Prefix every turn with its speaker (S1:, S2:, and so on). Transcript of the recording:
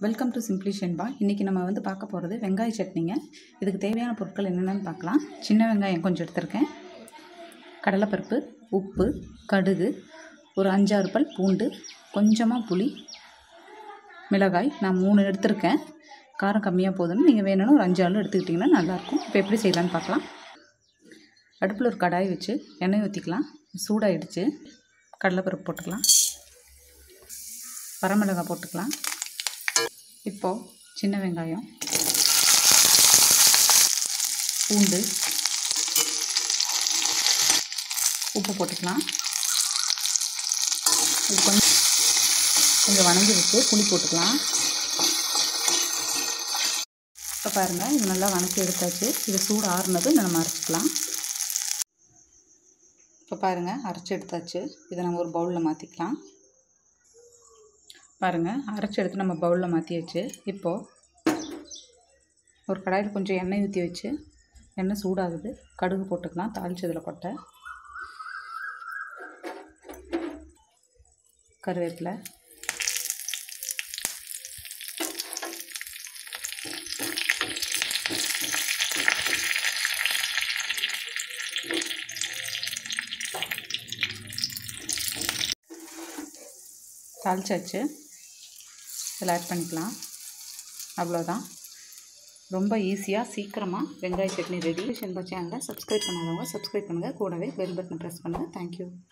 S1: welcome to simply ஷென்பா இன்றைக்கி நம்ம வந்து பார்க்க போகிறது வெங்காய சட்னிங்க இதுக்கு தேவையான பொருட்கள் என்னென்னு பார்க்கலாம் சின்ன வெங்காயம் கொஞ்சம் எடுத்திருக்கேன் கடலைப்பருப்பு உப்பு கடுகு ஒரு அஞ்சாறு பல் பூண்டு கொஞ்சமாக புளி மிளகாய் நான் மூணு எடுத்திருக்கேன் காரம் கம்மியாக போதுன்னு நீங்கள் வேணும்னு ஒரு அஞ்சு ஆள் எடுத்துக்கிட்டிங்கன்னா நல்லாயிருக்கும் இப்போ எப்படி செய்யலான்னு பார்க்கலாம் அடுப்பில் ஒரு கடாய் வச்சு எண்ணெய் ஊற்றிக்கலாம் சூடாயிடுச்சு கடலைப்பருப்பு போட்டுக்கலாம் வரமிளகாய் போட்டுக்கலாம் இப்போது சின்ன வெங்காயம் பூண்டு உப்பு போட்டுக்கலாம் இது கொஞ்சம் கொஞ்சம் வணங்கி விட்டு புளி போட்டுக்கலாம் இப்போ பாருங்கள் இது நல்லா வணக்கி எடுத்தாச்சு இது சூடு ஆறுனதும் நம்ம அரைச்சிக்கலாம் இப்போ பாருங்கள் அரைச்சி எடுத்தாச்சு இதை நம்ம ஒரு பவுலில் மாற்றிக்கலாம் பாருங்கள் அரைச்சி எடுத்து நம்ம பவுலில் மாற்றியாச்சு இப்போது ஒரு கடாயில் கொஞ்சம் எண்ணெய் ஊற்றி வச்சு எண்ணெய் சூடாகுது கடுகு போட்டுக்கலாம் தாளிச்சதில் கொட்டை கருவேப்பிலை தாளிச்சாச்சு இதில் ஆட் பண்ணிக்கலாம் அவ்வளோதான் ரொம்ப ஈஸியாக சீக்கிரமாக வெங்காய சட்னி ரெடி ஷென்பா சேனலை சப்ஸ்கிரைப் பண்ணாதவங்க சப்ஸ்கிரைப் பண்ணுங்கள் கூடவே பெல் பட்டன் ப்ரெஸ் பண்ணுங்கள் தேங்க்யூ